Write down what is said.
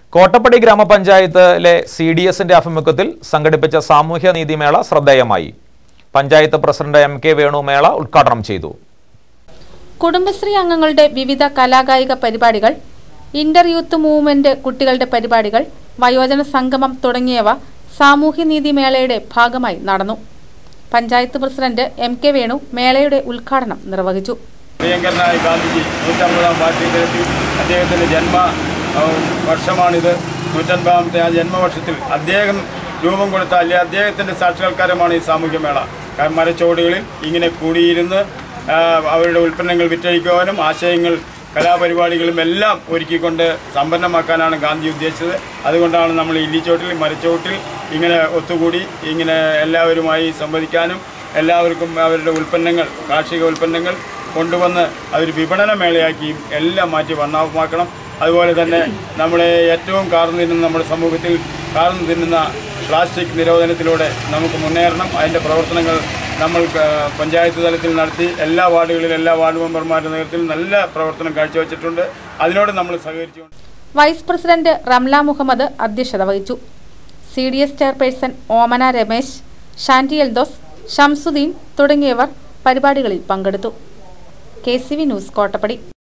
കോട്ടപ്പടി ഗ്രാമപഞ്ചായത്തിലെ C D എസിന്റെ ആഭിമുഖ്യത്തിൽ സംഘടിപ്പിച്ച സാമൂഹ്യ നീതിമേള ശ്രദ്ധേയമായി panchayat president M K Venu മേള ഉദ്ഘാടനം ചെയ്തു കുടുംബശ്രീ അംഗങ്ങളുടെ വിവിധ കലാകായിക പരിപാടികൾ ഇന്റർ യൂത്ത് മൂവ്മെന്റ് കുട്ടികളുടെ പരിപാടികൾ വയോജന സംഗമം തുടങ്ങിയവ സാമൂഹ്യനീതി മേളയുടെ ഭാഗമായി നടന്നു panchayat president M K Venu മേളയുടെ ഉദ്ഘാടനം നിർവഹിച്ചു പ്രിയങ്കരനായ ഗാന്ധിജി നൂറ്റമ്പതാം വാർഷികത്തിൽ അദ്ദേഹത്തിൻ്റെ ജന്മ ആ, വർഷമാണിത് നൂറ്റൻപതാമത്തെ ആ ജന്മവർഷത്തിൽ അദ്ദേഹം രൂപം കൊടുത്ത അല്ലെ അദ്ദേഹത്തിൻ്റെ സാക്ഷാത്കാരമാണ് ഈ സാമൂഹ്യമേള കാരണം മരച്ചോടുകളിൽ ഇങ്ങനെ കൂടിയിരുന്ന് ആ, അവരുടെ ഉൽപ്പന്നങ്ങൾ വിറ്റഴിക്കുവാനും ആശയങ്ങൾ കലാപരിപാടികളും എല്ലാം ഒരുക്കിക്കൊണ്ട് സമ്പന്നമാക്കാനാണ് ഗാന്ധി ഉദ്ദേശിച്ചത് അതുകൊണ്ടാണ് നമ്മൾ ഇല്ലിച്ചോട്ടിൽ മരച്ചോട്ടിൽ ഇങ്ങനെ ഒത്തുകൂടി ഇങ്ങനെ എല്ലാവരുമായി സംവദിക്കാനും എല്ലാവർക്കും അവരുടെ ഉൽപ്പന്നങ്ങൾ കാർഷിക ഉൽപ്പന്നങ്ങൾ കൊണ്ടുവന്ന് അതൊരു വിപണന മേളയാക്കിയും എല്ലാം മാറ്റി വർണ്ണാഭമാക്കണം അതുപോലെ തന്നെ നമ്മളെ ഏറ്റവും കാർന്നു തിന്നുന്ന നമ്മുടെ സമൂഹത്തിൽ കാർന്നു തിന്നുന്ന പ്ലാസ്റ്റിക് നിരോധനത്തിലൂടെ നമുക്ക് മുന്നേറണം അതിൻ്റെ പ്രവർത്തനങ്ങൾ നമ്മൾ ആ, പഞ്ചായത്ത് തലത്തിൽ നടത്തി എല്ലാ വാർഡുകളിലും എല്ലാ വാർഡ് മെമ്പർമാരുടെ നേതൃത്വത്തിൽ നല്ല പ്രവർത്തനം കാഴ്ചവെച്ചിട്ടുണ്ട് അതിനോട് നമ്മൾ സഹകരിച്ചുകൊണ്ട് വൈസ് പ്രസിഡന്റ് റംല മുഹമ്മദ് അധ്യക്ഷത വഹിച്ചു C D S chairperson Omana Ramesh Shanti Eldhose Shamsuddin തുടങ്ങിയവർ പരിപാടികളിൽ പങ്കെടുത്തു K C V news Kottappadi